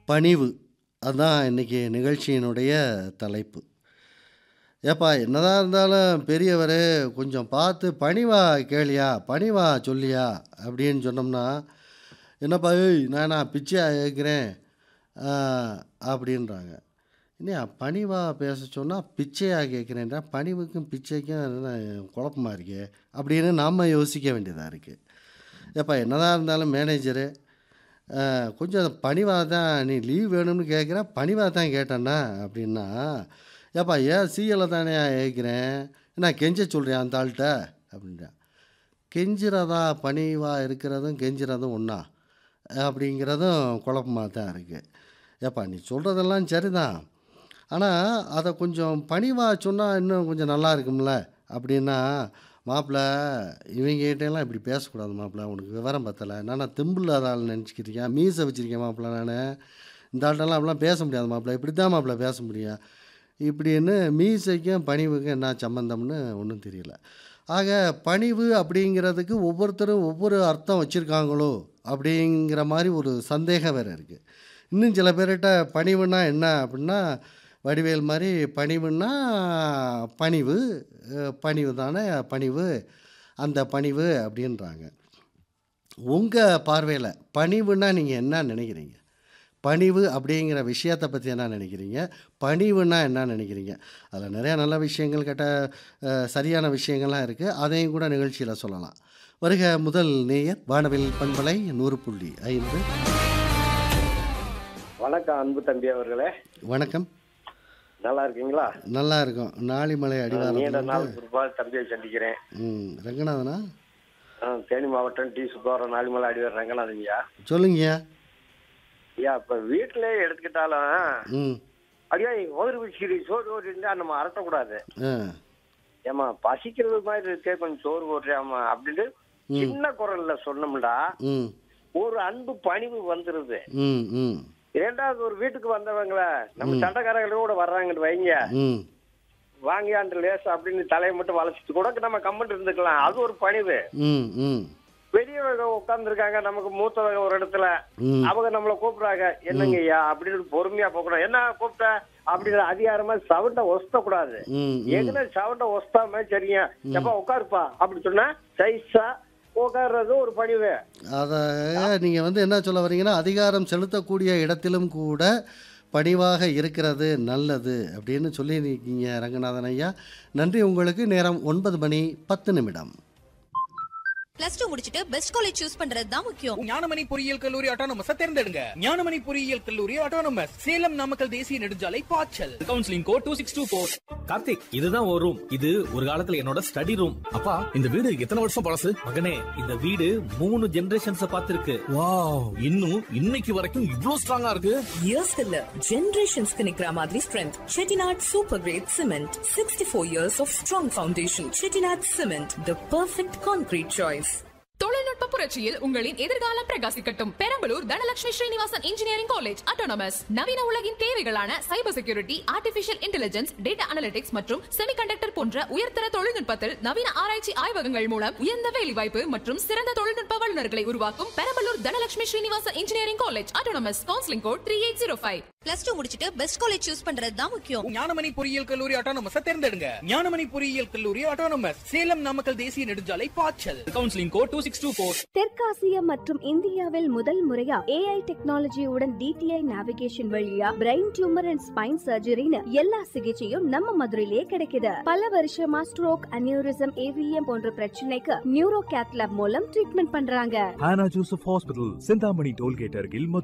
பணிவு அதான் இன்னைக்கு நிகழ்ச்சியினுடைய தலைப்பு ஏப்பா என்னதான் இருந்தாலும் பெரியவர் கொஞ்சம் பார்த்து பணிவா கேளியா பணிவா சொல்லியா அப்படின்னு சொன்னோம்னா என்னப்பா ஏய் நானா பிச்சையா கேட்குறேன் அப்படின்றாங்க இல்லையா பணிவாக பேச சொன்னால் பிச்சையா கேட்குறேன்றா பணிவுக்கும் பிச்சைக்கும் என்ன குழப்பமா இருக்கே அப்படின்னு நாம் யோசிக்க வேண்டியதாக இருக்குது ஏப்பா என்னதான் இருந்தாலும் மேனேஜரு கொஞ்சம் பணிவாக தான் நீ லீவ் வேணும்னு கேட்குற பணிவாக தான் கேட்டேன்னா அப்படின்னா ஏப்பா ஏன் சிஎல்ல தானே கேட்குறேன் நான் கெஞ்ச சொல்கிறேன் அந்த ஆள்கிட்ட அப்படின்றான் கெஞ்சுறதா பணிவாக இருக்கிறதும் கெஞ்சுறதும் ஒன்றா அப்படிங்கிறதும் குழப்பமாக தான் இருக்குது ஏப்பா நீ சொல்கிறதெல்லாம் சரிதான் ஆனால் அதை கொஞ்சம் பணிவாக சொன்னால் இன்னும் கொஞ்சம் நல்லா இருக்கும்ல அப்படின்னா மாப்பிள்ள இவங்ககிட்டலாம் இப்படி பேசக்கூடாது மாப்பிள்ள உனக்கு விவரம் பத்தலை நான் திம்பிள் இல்லாத ஆள் நினச்சிக்கிறியா மீசை வச்சுருக்கேன் மாப்பிள்ள நான் இந்த ஆள்கிட்டலாம் அப்படிலாம் பேச முடியாது மாப்பிள்ள இப்படி தான் மாப்பிள்ள பேச முடியும் இப்படின்னு மீசைக்கும் பணிவுக்கும் என்ன சம்மந்தம்னு ஒன்றும் தெரியல ஆக பணிவு அப்படிங்கிறதுக்கு ஒவ்வொருத்தரும் ஒவ்வொரு அர்த்தம் வச்சுருக்காங்களோ அப்படிங்கிற மாதிரி ஒரு சந்தேகம் வேறு இருக்குது இன்னும் சில பேர்கிட்ட பணிவுனா என்ன அப்படின்னா வடிவேல் மாதிரி பணிவுன்னா பணிவு அஹ் பணிவு தானே பணிவு அந்த பணிவு அப்படின்றாங்க உங்கள் பார்வையில் பணிவுன்னா நீங்கள் என்ன நினைக்கிறீங்க பணிவு அப்படிங்கிற விஷயத்தை பற்றி என்ன நினைக்கிறீங்க பணிவுன்னா என்ன நினைக்கிறீங்க அதில் நிறையா நல்ல விஷயங்கள் கேட்ட அஹ், சரியான விஷயங்கள்லாம் இருக்குது அதையும் கூட நிகழ்ச்சியில் சொல்லலாம் வருக முதல் நேயர் வானவில் பண்பலை நூறு புள்ளி ஐந்து வணக்கம் அன்பு தம்பி அவர்களே வணக்கம் நல்லா இருக்கீங்களா நல்லா இருக்கும் நாளிமலை நீண்ட அடிவாரத்தில் நாள் பிற்பாடு தம்பியை சந்திக்கிறேன் ம் ரங்கநாதனா ஆ, தேனி மாவட்டம் டி சுப்பாவரம் நாலிமலை அடிவார் ரங்கநாதன்யா சொல்லுங்கய்யா ஐயா இப்ப வீட்டிலே எடுத்துக்கிட்டாலும் ம் அப்படியே ஒரு விஷயம் சோறு ஓட்டிருந்தா நம்ம அரட்டக்கூடாது ஆ ஏமா பசிக்கிறது மாதிரி இருக்கே கொஞ்சம் சோறு ஓட்டுறியாமா அப்படின்ட்டு சின்ன குரல்ல சொன்னோம்டா ம் ஒரு அன்பு பணிவு வந்துருது ம் ம் இரண்டாவது ஒரு வீட்டுக்கு வந்தவங்கள நம்ம சண்டைக்காரங்களோட கூட வர்றாங்கன்னு வைங்க ம் வாங்கியாண்டு லேசா அப்படின்னு தலையை மட்டும் வளைச்சிட்டு கூட நம்ம கம்மட்டு இருந்துக்கலாம் அது ஒரு பணிவு ம் ம் பெரியவங்க உட்கார்ந்துருக்காங்க நமக்கு மூத்தவங்க ஒரு இடத்துல ம் அவங்க நம்மள கூப்பிடுறாங்க என்னங்க ஐயா அப்படின்னு பொறுமையா போக கூடாது என்ன கூப்பிட்ட அப்படிங்கிற அதிகாரமா சவுண்ட ஒஸ்த கூடாது ம் ம் எதுல சவுண்ட ஒஸ்தாம சரிங்க எப்ப உட்காருப்பா அப்படி சொன்னா சைஸா உட்கார்றது ஒரு பணிவு அதை நீங்கள் வந்து என்ன சொல்ல வரீங்கன்னா அதிகாரம் செலுத்தக்கூடிய இடத்திலும் கூட பணிவாக இருக்கிறது நல்லது அப்படின்னு சொல்லியிருக்கீங்க ரங்கநாதன் ஐயா நன்றி உங்களுக்கு நேரம் ஒன்பது மணி பத்து நிமிடம் பிளஸ் டூ முடிச்சிட்டு பெஸ்ட் காலேஜ் சூஸ் பண்றது தான் முக்கியம் ஞானமணி பொறியியல் கல்லூரி ஆட்டோனமஸ் தேர்ந்தெடுங்க ஞானமணி பொறியியல் கல்லூரி ஆட்டோனமஸ் சேலம் நாமக்கல் தேசிய நெடுஞ்சாலை பாய்ச்சல் counselling code two six two four Karthik இதுதான் ஒரு ரூம் இது ஒரு காலத்துல என்னோட ஸ்டடி ரூம் அப்பா இந்த வீடு எத்தனை வருஷம் பழசு மகனே இந்த வீடு மூணு ஜெனரேஷன்ஸ் பார்த்திருக்கு வாவ் இன்னும் இன்னைக்கு வரைக்கும் இவ்ளோ ஸ்ட்ராங்கா இருக்கு இயர்ஸ்க்கு இல்ல ஜெனரேஷன்ஸ்க்கு நிக்கிற மாதிரி strength Chettinad super grade cement sixty four years of strong foundation Chettinad cement the perfect concrete choice தொழில்நுட்ப புரட்சியில் உங்களின் எதிர்காலம் பிரகாசிக்கட்டும் Perambalur Dhanalakshmi Srinivasan engineering college autonomous நவீன உலகின் தேவைகளான cyber security artificial intelligence data analytics மற்றும் செமிகண்டக்டர் போன்ற உயர்தர தொழில்நுட்பத்தில் நவீன ஆராய்ச்சி ஆய்வகங்கள் மூலம் உயர்ந்த வேலைவாய்ப்பு மற்றும் சிறந்த தொழில்நுட்ப வல்லுநர்களை உருவாக்கும் Perambalur Dhanalakshmi Srinivasan engineering college autonomous counselling code three eight zero five plus two முடிச்சிட்டு பெஸ்ட் காலேஜ் சூஸ் பண்றது தான் முக்கியம் ஞானமணி பொறியியல் கல்லூரி ஆட்டோனமஸ் தேர்ந்தெடுங்க ஞானமணி பொறியியல் கல்லூரி ஆட்டோனமஸ் சேலம் நாமக்கல் தேசிய நெடுஞ்சாலை பாய்ச்சல் counselling code two six two four தெற்காசியா மற்றும் இந்தியாவில் முதல் முறையா ஏஐ டெக்னாலஜியுடன் டிடிஐ நேவிகேஷன் வழியா பிரெயின் டியூமர் அண்ட் ஸ்பைன் சர்ஜரின்னு எல்லா சிகிச்சையும் நம்ம மதுரையிலேயே கிடைக்குது பல வருஷமா ஸ்ட்ரோக் அனியூரிசம் ஏவிஎம் போன்ற பிரச்சனைக்கு நியூரோ கேத்லாப் மூலம் ட்ரீட்மெண்ட் பண்றாங்க Hannah Joseph Hospital, Sindhamani Tollgate, Argil,